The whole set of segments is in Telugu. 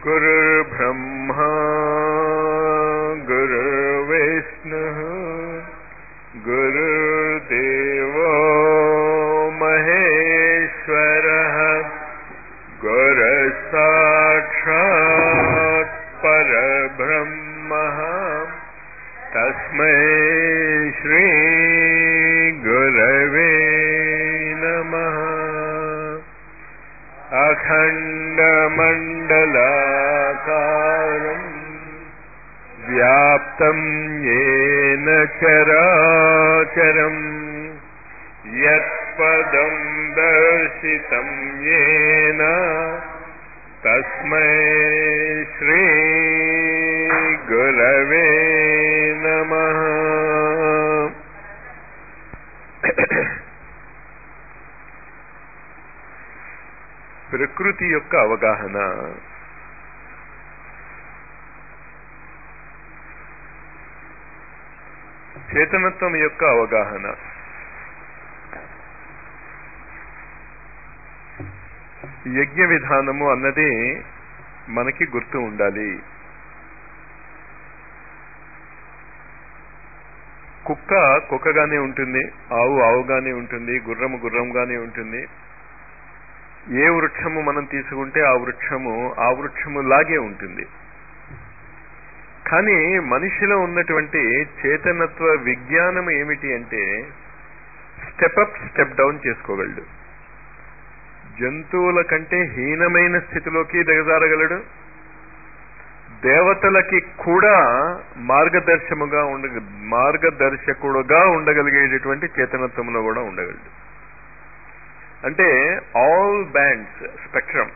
गुरुर्ब्रह्मा गुरुर्विष्णुः गुरुर्देवो महेश्वरः गुरसाक्षात् परब्रह्मः तस्मै श्रीगुरवे नमः अखण्डमण्डलाकारम् व्याप्तं येन चराचरम् यत्पदं दर्शितं येन तस्मै श्रीगुरवे नमः ప్రకృతి యొక్క అవగాహన చేతనత్వం యొక్క అవగాహన యజ్ఞ విధానము అన్నది మనకి గుర్తు ఉండాలి కుక్క కుక్కగానే ఉంటుంది ఆవు ఆవుగానే ఉంటుంది గుర్రము గుర్రంగానే ఉంటుంది ఏ వృక్షము మనం తీసుకుంటే ఆ వృక్షము ఆ వృక్షము లాగే ఉంటుంది కానీ మనిషిలో ఉన్నటువంటి చేతనత్వ విజ్ఞానం ఏమిటి అంటే స్టెప్ అప్ స్టెప్ డౌన్ చేసుకోగలడు జంతువుల కంటే హీనమైన స్థితిలోకి దిగజారగలడు దేవతలకి కూడా మార్గదర్శముగా ఉండ మార్గదర్శకుడుగా ఉండగలిగేటటువంటి చేతనత్వంలో కూడా ఉండగలడు అంటే ఆల్ బ్యాండ్స్ స్పెక్ట్రమ్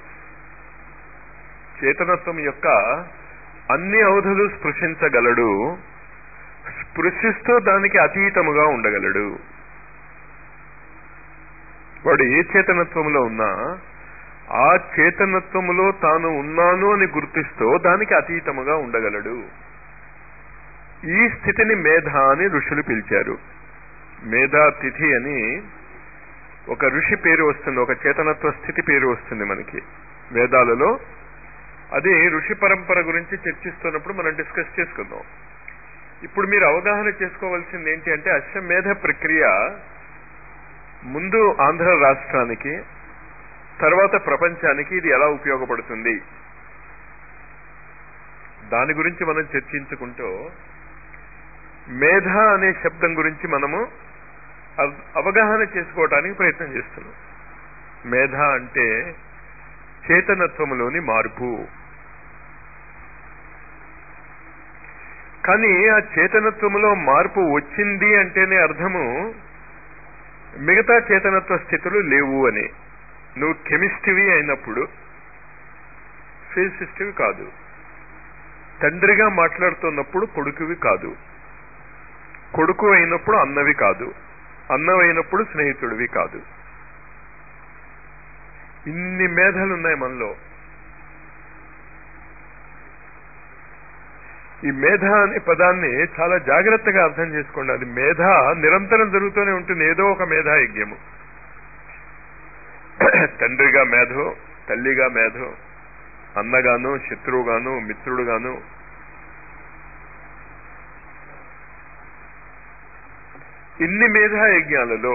చేతనత్వం యొక్క అన్ని అవధులు స్పృశించగలడు స్పృశిస్తూ దానికి అతీతముగా ఉండగలడు వాడు ఏ చేతనత్వంలో ఉన్నా ఆ చేతనత్వములో తాను ఉన్నాను అని గుర్తిస్తూ దానికి అతీతముగా ఉండగలడు ఈ స్థితిని మేధ అని ఋషులు పిలిచారు మేధా తిథి అని ఒక ఋషి పేరు వస్తుంది ఒక చేతనత్వ స్థితి పేరు వస్తుంది మనకి వేదాలలో అది ఋషి పరంపర గురించి చర్చిస్తున్నప్పుడు మనం డిస్కస్ చేసుకుందాం ఇప్పుడు మీరు అవగాహన చేసుకోవాల్సింది ఏంటి అంటే అశ్వమేధ ప్రక్రియ ముందు ఆంధ్ర రాష్ట్రానికి తర్వాత ప్రపంచానికి ఇది ఎలా ఉపయోగపడుతుంది దాని గురించి మనం చర్చించుకుంటూ మేధ అనే శబ్దం గురించి మనము అవగాహన చేసుకోవటానికి ప్రయత్నం చేస్తున్నాం మేధ అంటే చేతనత్వములోని మార్పు కానీ ఆ చేతనత్వములో మార్పు వచ్చింది అంటేనే అర్థము మిగతా చేతనత్వ స్థితులు లేవు అని నువ్వు కెమిస్ట్రీవి అయినప్పుడు ఫిజిసిస్ట్వి కాదు తండ్రిగా మాట్లాడుతున్నప్పుడు కొడుకువి కాదు కొడుకు అయినప్పుడు అన్నవి కాదు అన్నమైనప్పుడు స్నేహితుడివి కాదు ఇన్ని మేధలు ఉన్నాయి మనలో ఈ మేధ అనే పదాన్ని చాలా జాగ్రత్తగా అర్థం చేసుకోండి అది మేధ నిరంతరం జరుగుతూనే ఉంటుంది ఏదో ఒక మేధా యజ్ఞము తండ్రిగా మేధో తల్లిగా మేధో అన్నగాను శత్రువుగాను మిత్రుడుగాను ఇన్ని మేధా యజ్ఞాలలో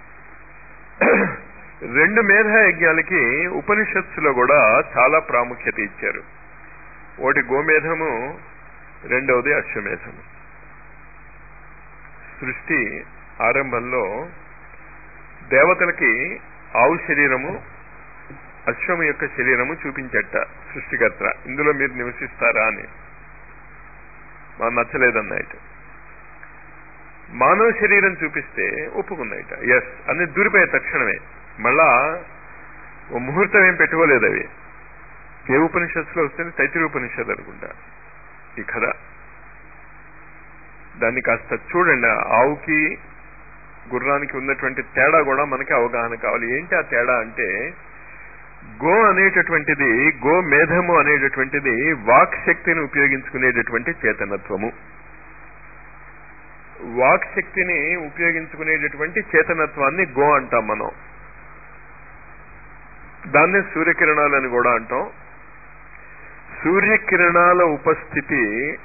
రెండు మేధా యజ్ఞాలకి ఉపనిషత్తులో కూడా చాలా ప్రాముఖ్యత ఇచ్చారు ఒకటి గోమేధము రెండవది అశ్వమేధము సృష్టి ఆరంభంలో దేవతలకి ఆవు శరీరము అశ్వము యొక్క శరీరము చూపించట సృష్టికర్త ఇందులో మీరు నివసిస్తారా అని మా నచ్చలేదన్నాయట మానవ శరీరం చూపిస్తే ఒప్పుకున్నాయట ఎస్ అని దూరిపోయే తక్షణమే మళ్ళా ఓ ముహూర్తం ఏం పెట్టుకోలేదు అవి ఏ ఉపనిషత్తులో వస్తుంది తైతిరి ఉపనిషత్తు అనుకుంటా ఈ కథ దాన్ని కాస్త చూడండి ఆవుకి గుర్రానికి ఉన్నటువంటి తేడా కూడా మనకి అవగాహన కావాలి ఏంటి ఆ తేడా అంటే గో అనేటటువంటిది గో మేధము అనేటటువంటిది వాక్ శక్తిని ఉపయోగించుకునేటటువంటి చేతనత్వము వాక్ శక్తిని ఉపయోగించుకునేటటువంటి చేతనత్వాన్ని గో అంటాం మనం దాన్నే సూర్యకిరణాలని కూడా అంటాం సూర్యకిరణాల ఉపస్థితి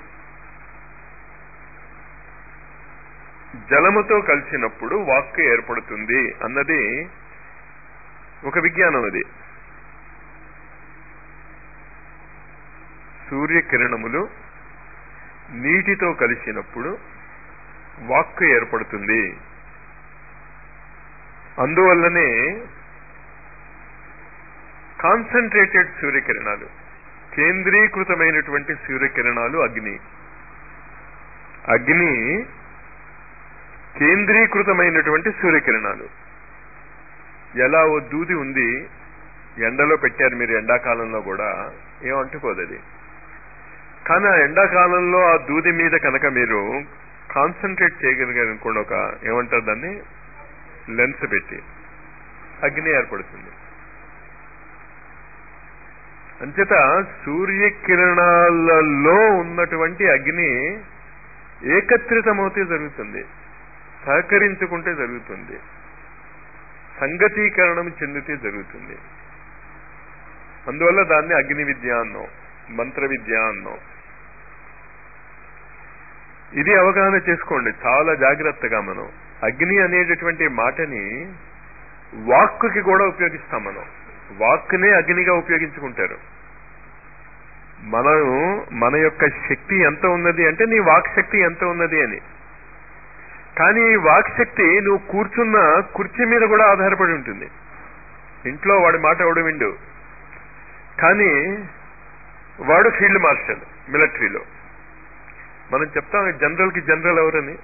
జలముతో కలిసినప్పుడు వాక్కు ఏర్పడుతుంది అన్నది ఒక విజ్ఞానం అది సూర్యకిరణములు నీటితో కలిసినప్పుడు వాక్కు ఏర్పడుతుంది అందువల్లనే కాన్సన్ట్రేటెడ్ సూర్యకిరణాలు కేంద్రీకృతమైనటువంటి సూర్యకిరణాలు అగ్ని అగ్ని కేంద్రీకృతమైనటువంటి సూర్యకిరణాలు ఎలా ఓ దూది ఉంది ఎండలో పెట్టారు మీరు ఎండాకాలంలో కూడా ఏం అంటుకోదు అది కానీ ఆ ఎండాకాలంలో ఆ దూది మీద కనుక మీరు కాన్సన్ట్రేట్ చేయగలిగారు అనుకోండి ఒక ఏమంటారు దాన్ని లెన్స్ పెట్టి అగ్ని ఏర్పడుతుంది అంచేత సూర్యకిరణాలలో ఉన్నటువంటి అగ్ని ఏకత్రితమవుతే జరుగుతుంది సహకరించుకుంటే జరుగుతుంది సంగతీకరణం చెందితే జరుగుతుంది అందువల్ల దాన్ని అగ్ని విద్య అన్నాం మంత్ర విద్య అన్నాం ఇది అవగాహన చేసుకోండి చాలా జాగ్రత్తగా మనం అగ్ని అనేటటువంటి మాటని వాక్కుకి కూడా ఉపయోగిస్తాం మనం వాక్కునే అగ్నిగా ఉపయోగించుకుంటారు మనం మన యొక్క శక్తి ఎంత ఉన్నది అంటే నీ వాక్ శక్తి ఎంత ఉన్నది అని కానీ ఈ వాక్ శక్తి నువ్వు కూర్చున్న కుర్చీ మీద కూడా ఆధారపడి ఉంటుంది ఇంట్లో వాడి మాట ఎవడు విండు కానీ వాడు ఫీల్డ్ మార్షల్ మిలిటరీలో మనం చెప్తాం జనరల్ కి జనరల్ ఎవరని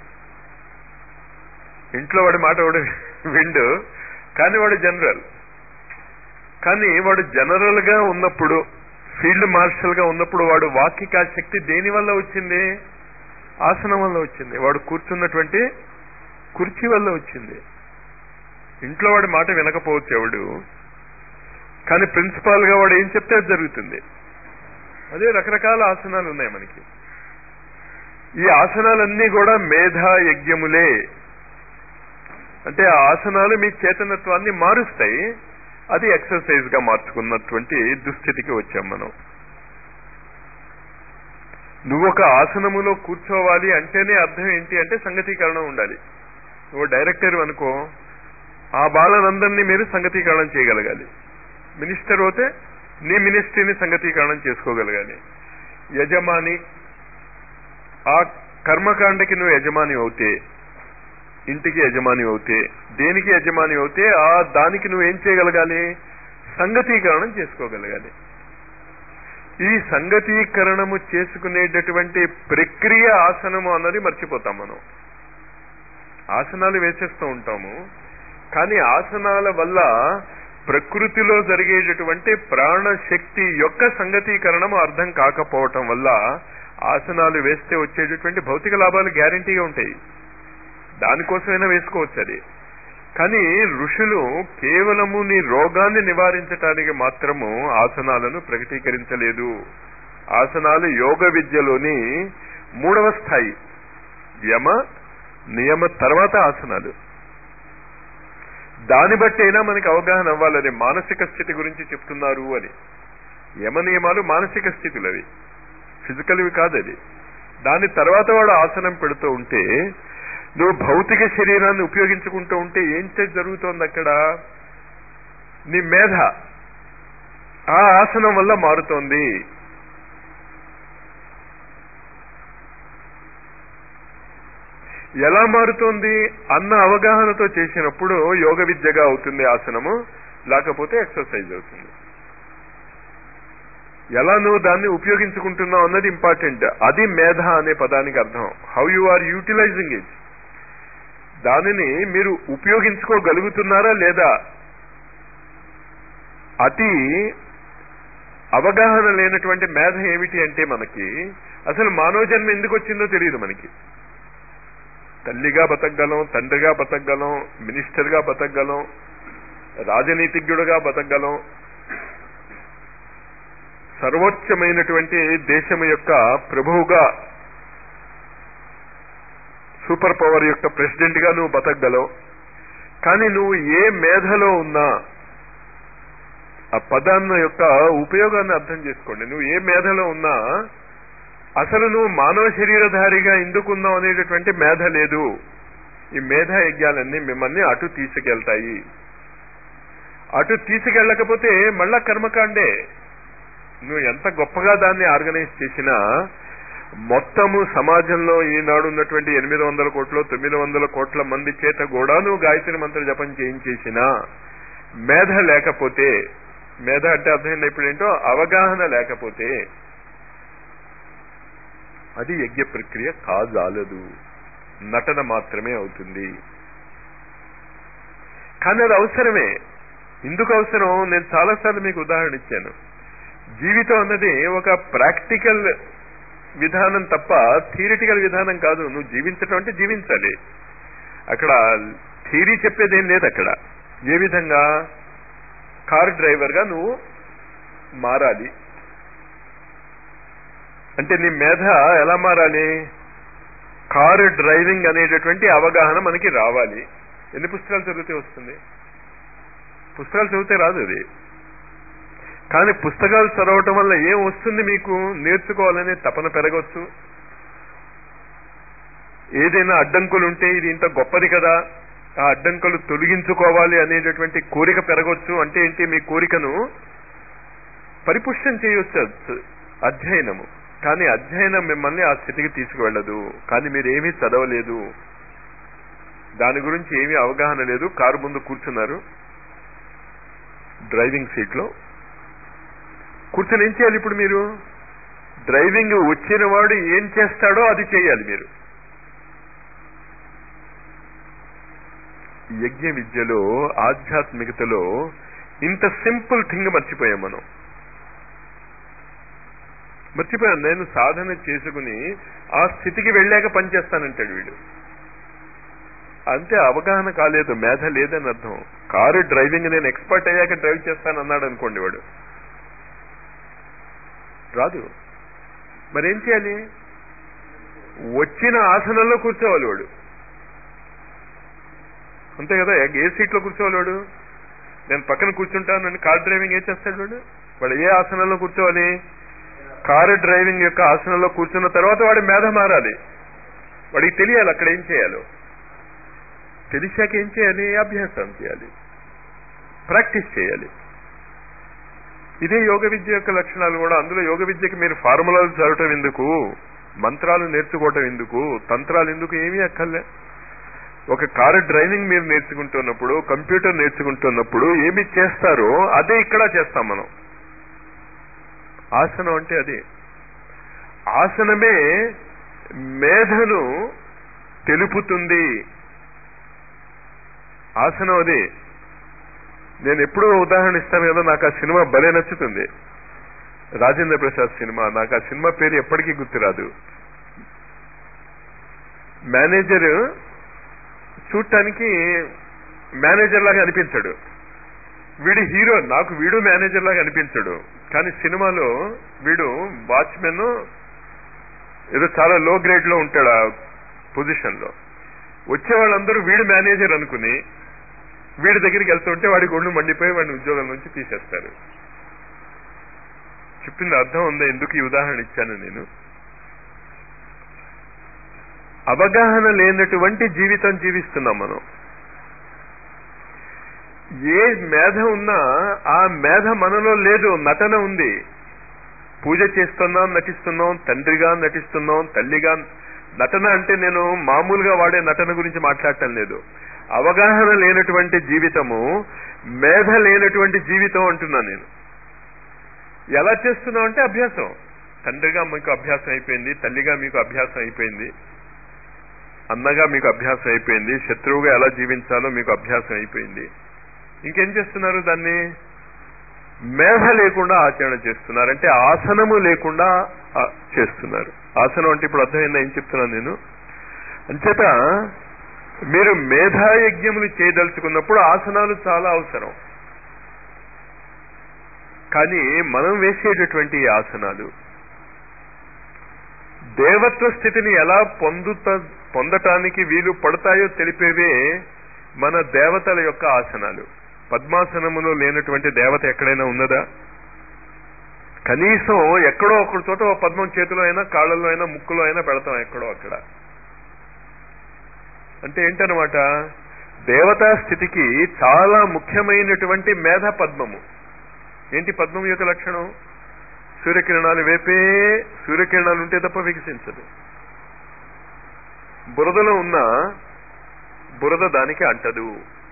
ఇంట్లో వాడి మాట వాడు విండు కానీ వాడు జనరల్ కానీ వాడు జనరల్ గా ఉన్నప్పుడు ఫీల్డ్ మార్షల్ గా ఉన్నప్పుడు వాడు వాక్యక శక్తి దేని వల్ల వచ్చింది ఆసనం వల్ల వచ్చింది వాడు కూర్చున్నటువంటి కుర్చీ వల్ల వచ్చింది ఇంట్లో వాడి మాట వినకపోవచ్చు ఎవడు కానీ ప్రిన్సిపాల్ గా వాడు ఏం చెప్తే అది జరుగుతుంది అదే రకరకాల ఆసనాలు ఉన్నాయి మనకి ఈ ఆసనాలన్నీ కూడా మేధా యజ్ఞములే అంటే ఆ ఆసనాలు మీ చేతనత్వాన్ని మారుస్తాయి అది ఎక్సర్సైజ్ గా మార్చుకున్నటువంటి దుస్థితికి వచ్చాం మనం నువ్వు ఒక ఆసనములో కూర్చోవాలి అంటేనే అర్థం ఏంటి అంటే సంగతీకరణం ఉండాలి నువ్వు డైరెక్టర్ అనుకో ఆ బాలనందరినీ మీరు సంగతీకరణం చేయగలగాలి మినిస్టర్ అయితే నీ మినిస్ట్రీని సంగతీకరణం చేసుకోగలగాలి యజమాని ఆ కర్మకాండకి నువ్వు యజమాని అవుతే ఇంటికి యజమాని అవుతే దేనికి యజమాని అవుతే ఆ దానికి నువ్వేం చేయగలగాలి సంగతీకరణం చేసుకోగలగాలి ఈ సంగతీకరణము చేసుకునేటటువంటి ప్రక్రియ ఆసనము అన్నది మర్చిపోతాం మనం ఆసనాలు వేసేస్తూ ఉంటాము కానీ ఆసనాల వల్ల ప్రకృతిలో జరిగేటటువంటి ప్రాణశక్తి యొక్క సంగతీకరణము అర్థం కాకపోవటం వల్ల ఆసనాలు వేస్తే వచ్చేటటువంటి భౌతిక లాభాలు గ్యారంటీగా ఉంటాయి దానికోసమైనా వేసుకోవచ్చు అది కానీ ఋషులు కేవలము నీ రోగాన్ని నివారించటానికి మాత్రము ఆసనాలను ప్రకటీకరించలేదు ఆసనాలు యోగ విద్యలోని మూడవ స్థాయి యమ నియమ తర్వాత ఆసనాలు దాన్ని బట్టి అయినా మనకి అవగాహన అవ్వాలని మానసిక స్థితి గురించి చెప్తున్నారు అని యమ నియమాలు మానసిక స్థితులు అవి ఫిజికల్వి కాదు అది దాని తర్వాత వాడు ఆసనం పెడుతూ ఉంటే నువ్వు భౌతిక శరీరాన్ని ఉపయోగించుకుంటూ ఉంటే ఏం జరుగుతోంది అక్కడ నీ మేధ ఆ ఆసనం వల్ల మారుతోంది ఎలా మారుతోంది అన్న అవగాహనతో చేసినప్పుడు యోగ విద్యగా అవుతుంది ఆసనము లేకపోతే ఎక్సర్సైజ్ అవుతుంది ఎలా నువ్వు దాన్ని ఉపయోగించుకుంటున్నావు అన్నది ఇంపార్టెంట్ అది మేధ అనే పదానికి అర్థం how you are utilising it దానిని మీరు ఉపయోగించుకోగలుగుతున్నారా లేదా అతి అవగాహన లేనటువంటి మేధ ఏమిటి అంటే మనకి అసలు మానవ జన్మ ఎందుకు వచ్చిందో తెలియదు మనకి తల్లిగా బతకగలం తండ్రిగా బతకగలం మినిస్టర్గా బతకగలం రాజనీతిజ్ఞుడుగా బతకగలం సర్వోచ్చమైనటువంటి దేశం యొక్క ప్రభువుగా సూపర్ పవర్ యొక్క ప్రెసిడెంట్ గా నువ్వు బతకగలవు కానీ నువ్వు ఏ మేధలో ఉన్నా ఆ పదాన్న యొక్క ఉపయోగాన్ని అర్థం చేసుకోండి నువ్వు ఏ మేధలో ఉన్నా అసలు నువ్వు మానవ శరీరధారిగా ఎందుకున్నావు అనేటటువంటి మేధ లేదు ఈ మేధ యజ్ఞాలన్నీ మిమ్మల్ని అటు తీసుకెళ్తాయి అటు తీసుకెళ్ళకపోతే మళ్ళా కర్మకాండే నువ్వు ఎంత గొప్పగా దాన్ని ఆర్గనైజ్ చేసినా మొత్తము సమాజంలో ఈనాడు ఉన్నటువంటి ఎనిమిది వందల కోట్ల తొమ్మిది వందల కోట్ల మంది చేత కూడా నువ్వు గాయత్రి మంత్ర జపం చేయించేసినా మేధ లేకపోతే మేధ అంటే అర్థమైంది ఇప్పుడు ఏంటో అవగాహన లేకపోతే అది యజ్ఞ ప్రక్రియ కాజాలదు నటన మాత్రమే అవుతుంది కానీ అది అవసరమే ఎందుకు అవసరం నేను చాలాసార్లు మీకు ఉదాహరణ ఇచ్చాను జీవితం అన్నది ఒక ప్రాక్టికల్ విధానం తప్ప థియరిటికల్ విధానం కాదు నువ్వు జీవించడం అంటే జీవించాలి అక్కడ థియరీ చెప్పేది ఏం లేదు అక్కడ ఏ విధంగా కార్ డ్రైవర్గా నువ్వు మారాలి అంటే నీ మేధ ఎలా మారాలి కారు డ్రైవింగ్ అనేటటువంటి అవగాహన మనకి రావాలి ఎన్ని పుస్తకాలు చదివితే వస్తుంది పుస్తకాలు చదివితే రాదు అది కానీ పుస్తకాలు చదవటం వల్ల ఏం వస్తుంది మీకు నేర్చుకోవాలనే తపన పెరగవచ్చు ఏదైనా అడ్డంకులు ఉంటే ఇది ఇంత గొప్పది కదా ఆ అడ్డంకులు తొలగించుకోవాలి అనేటటువంటి కోరిక పెరగవచ్చు అంటే ఏంటి మీ కోరికను పరిపుష్టం చేయవచ్చు అధ్యయనము కానీ అధ్యయనం మిమ్మల్ని ఆ స్థితికి తీసుకువెళ్ళదు కానీ మీరు ఏమీ చదవలేదు దాని గురించి ఏమీ అవగాహన లేదు కారు ముందు కూర్చున్నారు డ్రైవింగ్ సీట్లో కూర్చొని ఏం చేయాలి ఇప్పుడు మీరు డ్రైవింగ్ వచ్చిన వాడు ఏం చేస్తాడో అది చేయాలి మీరు యజ్ఞ విద్యలో ఆధ్యాత్మికతలో ఇంత సింపుల్ థింగ్ మర్చిపోయాం మనం మర్చిపోయాను నేను సాధన చేసుకుని ఆ స్థితికి వెళ్ళాక పనిచేస్తానంటాడు వీడు అంతే అవగాహన కాలేదు మేధ లేదని అర్థం కారు డ్రైవింగ్ నేను ఎక్స్పర్ట్ అయ్యాక డ్రైవ్ చేస్తాను అన్నాడు అనుకోండి వాడు రాదు మరేం చేయాలి వచ్చిన ఆసనంలో కూర్చోవాలి వాడు అంతే కదా ఏ సీట్లో కూర్చోవాలి వాడు నేను పక్కన కూర్చుంటానని కార్ డ్రైవింగ్ ఏం చేస్తాడు వాడు వాడు ఏ ఆసనంలో కూర్చోవాలి కారు డ్రైవింగ్ యొక్క ఆసనంలో కూర్చున్న తర్వాత వాడి మేధ మారాలి వాడికి తెలియాలి అక్కడ ఏం చేయాలో తెలిసాక ఏం చేయాలి అభ్యాసం చేయాలి ప్రాక్టీస్ చేయాలి ఇదే యోగ విద్య యొక్క లక్షణాలు కూడా అందులో యోగ విద్యకి మీరు ఫార్ములాలు చదవటం ఎందుకు మంత్రాలు నేర్చుకోవటం ఎందుకు తంత్రాలు ఎందుకు ఏమీ అక్కర్లే ఒక కారు డ్రైవింగ్ మీరు నేర్చుకుంటున్నప్పుడు కంప్యూటర్ నేర్చుకుంటున్నప్పుడు ఏమి చేస్తారో అదే ఇక్కడ చేస్తాం మనం ఆసనం అంటే అది ఆసనమే మేధను తెలుపుతుంది ఆసనం అది నేను ఎప్పుడూ ఉదాహరణ ఇస్తాను కదా నాకు ఆ సినిమా భలే నచ్చుతుంది రాజేంద్ర ప్రసాద్ సినిమా నాకు ఆ సినిమా పేరు ఎప్పటికీ గుర్తురాదు మేనేజర్ చూడటానికి మేనేజర్ లాగా అనిపించాడు వీడు హీరో నాకు వీడు మేనేజర్ లాగా అనిపించాడు కానీ సినిమాలో వీడు వాచ్మెన్ ఏదో చాలా లో గ్రేడ్ లో ఉంటాడు ఆ పొజిషన్ లో వచ్చే వాళ్ళందరూ వీడు మేనేజర్ అనుకుని వీడి దగ్గరికి వెళ్తుంటే వాడి గొండు మండిపోయి వాడిని ఉద్యోగం నుంచి తీసేస్తారు చెప్పింది అర్థం ఉందా ఎందుకు ఈ ఉదాహరణ ఇచ్చాను నేను అవగాహన లేనటువంటి జీవితం జీవిస్తున్నాం మనం ఏ మేధ ఉన్నా ఆ మేధ మనలో లేదు నటన ఉంది పూజ చేస్తున్నాం నటిస్తున్నాం తండ్రిగా నటిస్తున్నాం తల్లిగా నటన అంటే నేను మామూలుగా వాడే నటన గురించి మాట్లాడటం లేదు అవగాహన లేనటువంటి జీవితము మేధ లేనటువంటి జీవితం అంటున్నా నేను ఎలా చేస్తున్నాం అంటే అభ్యాసం తండ్రిగా మీకు అభ్యాసం అయిపోయింది తల్లిగా మీకు అభ్యాసం అయిపోయింది అన్నగా మీకు అభ్యాసం అయిపోయింది శత్రువుగా ఎలా జీవించాలో మీకు అభ్యాసం అయిపోయింది ఇంకేం చేస్తున్నారు దాన్ని మేధ లేకుండా ఆచరణ చేస్తున్నారు అంటే ఆసనము లేకుండా చేస్తున్నారు ఆసనం అంటే ఇప్పుడు అర్థమైందా ఏం చెప్తున్నాను నేను అంచేత మీరు మేధాయజ్ఞములు చేయదలుచుకున్నప్పుడు ఆసనాలు చాలా అవసరం కానీ మనం వేసేటటువంటి ఆసనాలు దేవత్వ స్థితిని ఎలా పొందుత పొందటానికి వీలు పడతాయో తెలిపేవే మన దేవతల యొక్క ఆసనాలు పద్మాసనములో లేనటువంటి దేవత ఎక్కడైనా ఉన్నదా కనీసం ఎక్కడో ఒక చోట ఓ పద్మం చేతిలో అయినా కాళ్ళల్లో అయినా ముక్కులో అయినా పెడతాం ఎక్కడో అక్కడ అంటే ఏంటనమాట దేవతా స్థితికి చాలా ముఖ్యమైనటువంటి మేధ పద్మము ఏంటి పద్మం యొక్క లక్షణం సూర్యకిరణాలు వేపే సూర్యకిరణాలు ఉంటే తప్ప వికసించదు బురదలో ఉన్న బురద దానికి అంటదు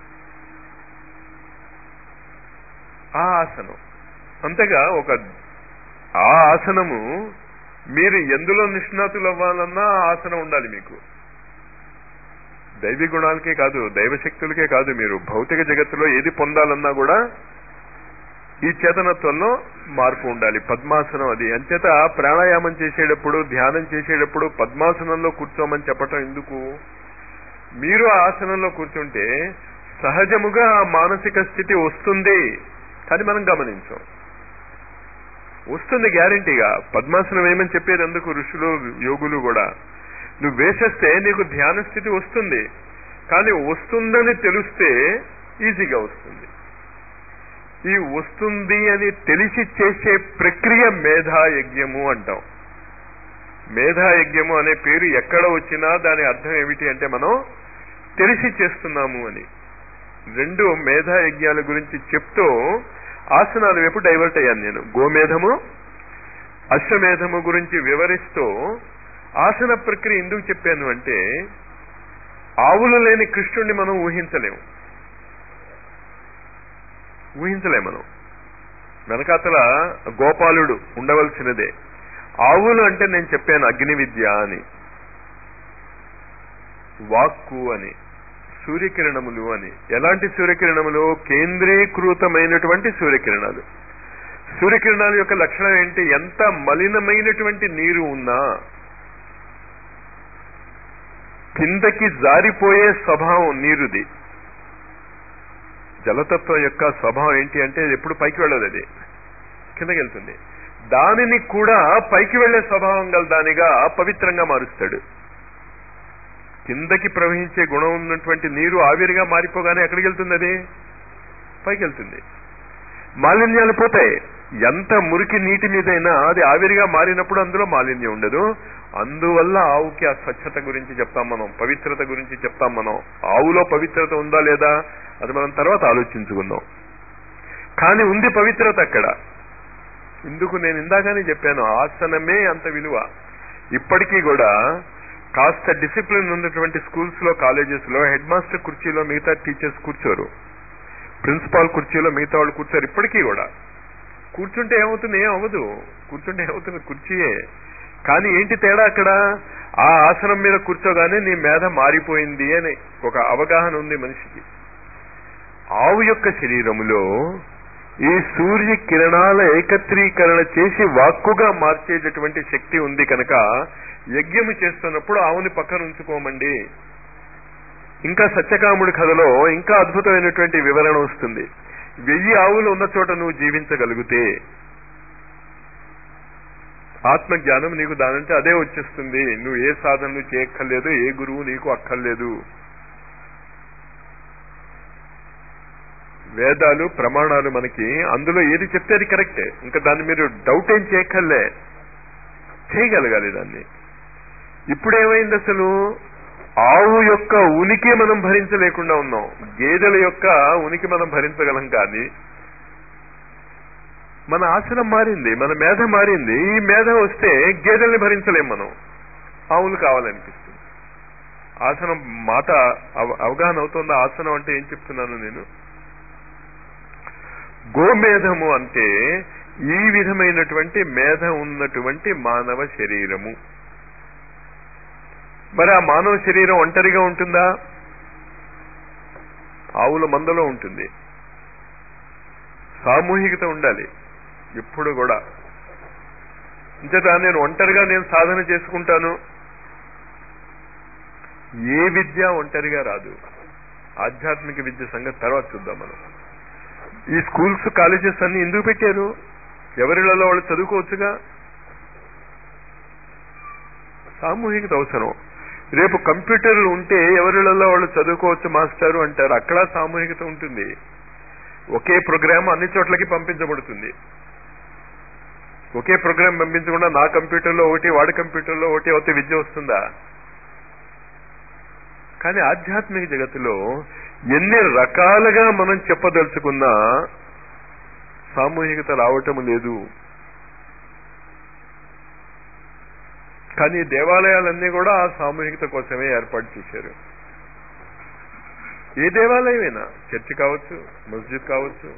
ఆ ఆసనం అంతేగా ఒక ఆ ఆసనము మీరు ఎందులో నిష్ణాతులు అవ్వాలన్నా ఆ ఆసనం ఉండాలి మీకు దైవీ గుణాలకే కాదు దైవశక్తులకే కాదు మీరు భౌతిక జగత్తులో ఏది పొందాలన్నా కూడా ఈ చేతనత్వంలో మార్పు ఉండాలి పద్మాసనం అది అంచేత ప్రాణాయామం చేసేటప్పుడు ధ్యానం చేసేటప్పుడు పద్మాసనంలో కూర్చోమని చెప్పటం ఎందుకు మీరు ఆ ఆసనంలో కూర్చుంటే సహజముగా ఆ మానసిక స్థితి వస్తుంది కానీ మనం గమనించాం వస్తుంది గ్యారంటీగా పద్మాసనం ఏమని చెప్పేది అందుకు ఋషులు యోగులు కూడా నువ్వు వేసేస్తే నీకు ధ్యాన స్థితి వస్తుంది కానీ వస్తుందని తెలిస్తే ఈజీగా వస్తుంది ఈ వస్తుంది అని తెలిసి చేసే ప్రక్రియ మేధాయజ్ఞము అంటాం మేధాయజ్ఞము అనే పేరు ఎక్కడ వచ్చినా దాని అర్థం ఏమిటి అంటే మనం తెలిసి చేస్తున్నాము అని రెండు మేధాయజ్ఞాల గురించి చెప్తూ ఆసనాల వైపు డైవర్ట్ అయ్యాను నేను గోమేధము అశ్వమేధము గురించి వివరిస్తూ ఆసన ప్రక్రియ ఎందుకు చెప్పాను అంటే ఆవులు లేని కృష్ణుణ్ణి మనం ఊహించలేము ఊహించలేం మనం వెనకాతల గోపాలుడు ఉండవలసినదే ఆవులు అంటే నేను చెప్పాను అగ్ని విద్య అని వాక్కు అని సూర్యకిరణములు అని ఎలాంటి సూర్యకిరణములు కేంద్రీకృతమైనటువంటి సూర్యకిరణాలు సూర్యకిరణాల యొక్క లక్షణం ఏంటి ఎంత మలినమైనటువంటి నీరు ఉన్నా కిందకి జారిపోయే స్వభావం నీరుది జలతత్వం యొక్క స్వభావం ఏంటి అంటే ఎప్పుడు పైకి వెళ్ళదు అది కిందకి వెళ్తుంది దానిని కూడా పైకి వెళ్లే స్వభావం గల దానిగా పవిత్రంగా మారుస్తాడు కిందకి ప్రవహించే గుణం ఉన్నటువంటి నీరు ఆవిరిగా మారిపోగానే ఎక్కడికి వెళ్తుంది అది పైకి వెళ్తుంది మాలిన్యాలు పోతాయి ఎంత మురికి నీటి మీదైనా అది ఆవిరిగా మారినప్పుడు అందులో మాలిన్యం ఉండదు అందువల్ల ఆవుకి ఆ స్వచ్ఛత గురించి చెప్తాం మనం పవిత్రత గురించి చెప్తాం మనం ఆవులో పవిత్రత ఉందా లేదా అది మనం తర్వాత ఆలోచించుకుందాం కానీ ఉంది పవిత్రత అక్కడ ఇందుకు నేను ఇందాకనే చెప్పాను ఆసనమే అంత విలువ ఇప్పటికీ కూడా కాస్త డిసిప్లిన్ ఉన్నటువంటి స్కూల్స్ లో కాలేజెస్ లో హెడ్ మాస్టర్ కుర్చీలో మిగతా టీచర్స్ కూర్చోరు ప్రిన్సిపాల్ కుర్చీలో మిగతా వాళ్ళు కూర్చోరు ఇప్పటికీ కూడా కూర్చుంటే ఏమవుతుంది ఏం అవ్వదు కూర్చుంటే ఏమవుతుంది కుర్చీయే కానీ ఏంటి తేడా అక్కడ ఆ ఆసనం మీద కూర్చోగానే నీ మేధ మారిపోయింది అని ఒక అవగాహన ఉంది మనిషికి ఆవు యొక్క శరీరములో ఈ సూర్య కిరణాల ఏకత్రీకరణ చేసి వాక్కుగా మార్చేటటువంటి శక్తి ఉంది కనుక యజ్ఞము చేస్తున్నప్పుడు ఆవుని పక్కన ఉంచుకోమండి ఇంకా సత్యకాముడి కథలో ఇంకా అద్భుతమైనటువంటి వివరణ వస్తుంది వెయ్యి ఆవులు ఉన్న చోట నువ్వు జీవించగలిగితే ఆత్మజ్ఞానం నీకు దానంటే అదే వచ్చేస్తుంది నువ్వు ఏ సాధనలు చేయక్కర్లేదు ఏ గురువు నీకు అక్కర్లేదు వేదాలు ప్రమాణాలు మనకి అందులో ఏది చెప్తే అది కరెక్టే ఇంకా దాన్ని మీరు డౌట్ ఏం చేయక్కర్లే చేయగలగాలి దాన్ని ఇప్పుడేమైంది అసలు ఆవు యొక్క ఉనికి మనం భరించలేకుండా ఉన్నాం గేదెల యొక్క ఉనికి మనం భరించగలం కానీ మన ఆసనం మారింది మన మేధ మారింది ఈ మేధ వస్తే గేదెల్ని భరించలేం మనం ఆవులు కావాలనిపిస్తుంది ఆసనం మాట అవ- అవగాహన అవుతుందా ఆసనం అంటే ఏం చెప్తున్నాను నేను గోమేధము అంటే ఈ విధమైనటువంటి మేధ ఉన్నటువంటి మానవ శరీరము మరి ఆ మానవ శరీరం ఒంటరిగా ఉంటుందా ఆవుల మందలో ఉంటుంది సామూహికత ఉండాలి ఎప్పుడు కూడా ఇంచేత నేను ఒంటరిగా నేను సాధన చేసుకుంటాను ఏ విద్య ఒంటరిగా రాదు ఆధ్యాత్మిక విద్య సంగతి తర్వాత చూద్దాం మనం ఈ స్కూల్స్ కాలేజెస్ అన్ని ఎందుకు పెట్టారు ఎవరిలలో వాళ్ళు చదువుకోవచ్చుగా సామూహికత అవసరం రేపు కంప్యూటర్లు ఉంటే ఎవరిలలో వాళ్ళు చదువుకోవచ్చు మాస్టారు అంటారు అక్కడ సామూహికత ఉంటుంది ఒకే ప్రోగ్రామ్ అన్ని చోట్లకి పంపించబడుతుంది ఒకే ప్రోగ్రామ్ పంపించకుండా నా కంప్యూటర్లో ఒకటి వాడి కంప్యూటర్లో ఒకటి అవుతే విద్య వస్తుందా కానీ ఆధ్యాత్మిక జగత్తులో ఎన్ని రకాలుగా మనం చెప్పదలుచుకున్నా సామూహికత రావటం లేదు కానీ దేవాలయాలన్నీ కూడా ఆ సామూహికత కోసమే ఏర్పాటు చేశారు ఏ దేవాలయమైనా చర్చి కావచ్చు మస్జిద్ కావచ్చు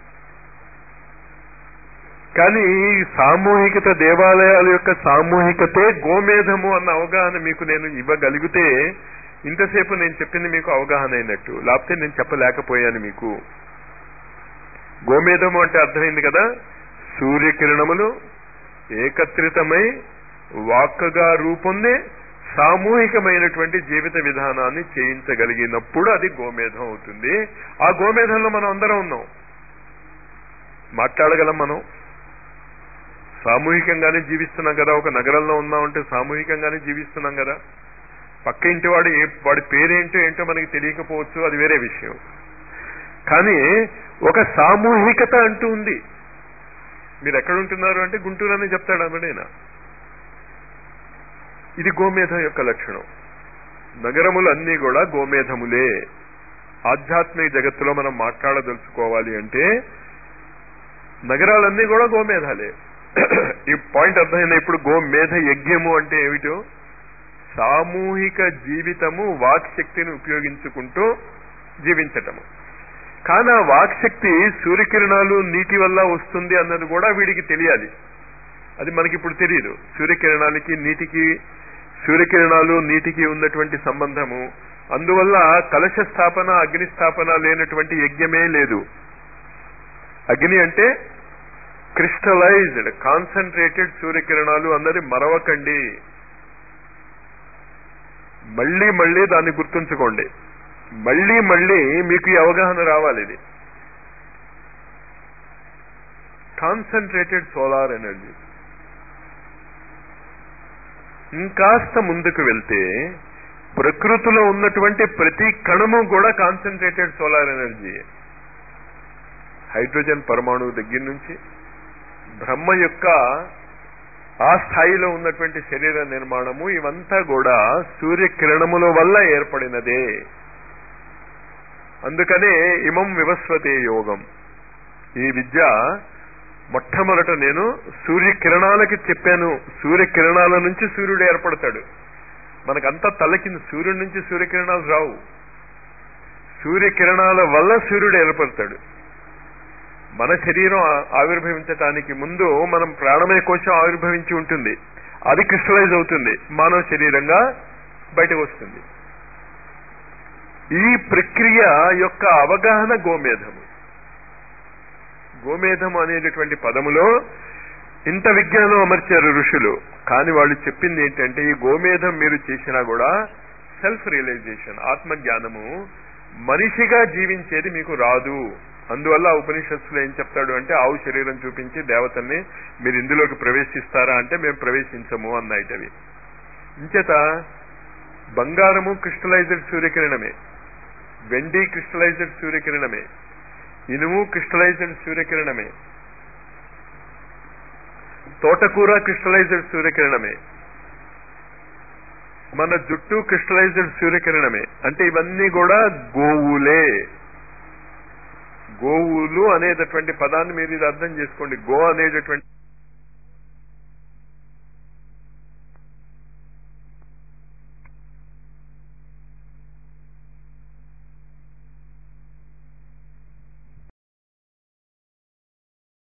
కానీ ఈ సామూహికత దేవాలయాల యొక్క సామూహికతే గోమేధము అన్న అవగాహన మీకు నేను ఇవ్వగలిగితే ఇంతసేపు నేను చెప్పింది మీకు అవగాహన అయినట్టు లేకపోతే నేను చెప్పలేకపోయాను మీకు గోమేధము అంటే అర్థమైంది కదా సూర్యకిరణములు ఏకత్రితమై వాక్కగా రూపొందే సామూహికమైనటువంటి జీవిత విధానాన్ని చేయించగలిగినప్పుడు అది గోమేధం అవుతుంది ఆ గోమేధంలో మనం అందరం ఉన్నాం మాట్లాడగలం మనం సామూహికంగానే జీవిస్తున్నాం కదా ఒక నగరంలో ఉన్నామంటే సామూహికంగానే జీవిస్తున్నాం కదా పక్క ఇంటి వాడు ఏ వాడి పేరేంటో ఏంటో మనకి తెలియకపోవచ్చు అది వేరే విషయం కానీ ఒక సామూహికత అంటూ ఉంది మీరు ఎక్కడ ఉంటున్నారు అంటే గుంటూరు అని చెప్తాడు అమ్మడైనా ఇది గోమేధం యొక్క లక్షణం నగరములు అన్నీ కూడా గోమేధములే ఆధ్యాత్మిక జగత్తులో మనం మాట్లాడదలుచుకోవాలి అంటే నగరాలన్నీ కూడా గోమేధాలే ఈ పాయింట్ అర్థమైంది ఇప్పుడు గోమేధ యజ్ఞము అంటే ఏమిటో సామూహిక జీవితము వాక్ శక్తిని ఉపయోగించుకుంటూ జీవించటము కానీ ఆ వాక్ శక్తి సూర్యకిరణాలు నీటి వల్ల వస్తుంది అన్నది కూడా వీడికి తెలియాలి అది మనకి ఇప్పుడు తెలియదు సూర్యకిరణాలకి నీటికి సూర్యకిరణాలు నీటికి ఉన్నటువంటి సంబంధము అందువల్ల కలశ స్థాపన అగ్ని స్థాపన లేనటువంటి యజ్ఞమే లేదు అగ్ని అంటే క్రిస్టలైజ్డ్ కాన్సన్ట్రేటెడ్ సూర్యకిరణాలు అన్నది మరవకండి మళ్ళీ మళ్ళీ దాన్ని గుర్తుంచుకోండి మళ్ళీ మళ్ళీ మీకు ఈ అవగాహన రావాలి ఇది కాన్సన్ట్రేటెడ్ సోలార్ ఎనర్జీ ఇంకాస్త ముందుకు వెళ్తే ప్రకృతిలో ఉన్నటువంటి ప్రతి కణము కూడా కాన్సన్ట్రేటెడ్ సోలార్ ఎనర్జీ హైడ్రోజన్ పరమాణువు దగ్గర నుంచి బ్రహ్మ యొక్క ఆ స్థాయిలో ఉన్నటువంటి శరీర నిర్మాణము ఇవంతా కూడా సూర్యకిరణముల వల్ల ఏర్పడినదే అందుకనే ఇమం వివస్వతే యోగం ఈ విద్య మొట్టమొదట నేను సూర్యకిరణాలకి చెప్పాను సూర్యకిరణాల నుంచి సూర్యుడు ఏర్పడతాడు మనకంతా తలకింది సూర్యుడి నుంచి సూర్యకిరణాలు రావు సూర్యకిరణాల వల్ల సూర్యుడు ఏర్పడతాడు మన శరీరం ఆవిర్భవించటానికి ముందు మనం ప్రాణమయ కోశం ఆవిర్భవించి ఉంటుంది అది క్రిస్టలైజ్ అవుతుంది మానవ శరీరంగా బయటకు వస్తుంది ఈ ప్రక్రియ యొక్క అవగాహన గోమేధము గోమేధము అనేటటువంటి పదములో ఇంత విజ్ఞానం అమర్చారు ఋషులు కానీ వాళ్ళు చెప్పింది ఏంటంటే ఈ గోమేధం మీరు చేసినా కూడా సెల్ఫ్ రియలైజేషన్ ఆత్మజ్ఞానము మనిషిగా జీవించేది మీకు రాదు అందువల్ల ఉపనిషత్తులో ఏం చెప్తాడు అంటే ఆవు శరీరం చూపించి దేవతల్ని మీరు ఇందులోకి ప్రవేశిస్తారా అంటే మేము ప్రవేశించము అన్నాయిటవి ఇంచేత బంగారము క్రిస్టలైజ్డ్ సూర్యకిరణమే వెండి క్రిస్టలైజ్డ్ సూర్యకిరణమే ఇనుము క్రిస్టలైజ్డ్ సూర్యకిరణమే తోటకూర క్రిస్టలైజ్డ్ సూర్యకిరణమే మన జుట్టు క్రిస్టలైజ్డ్ సూర్యకిరణమే అంటే ఇవన్నీ కూడా గోవులే గోవులు అనేటటువంటి పదాన్ని మీరు ఇది అర్థం చేసుకోండి గో అనేటటువంటి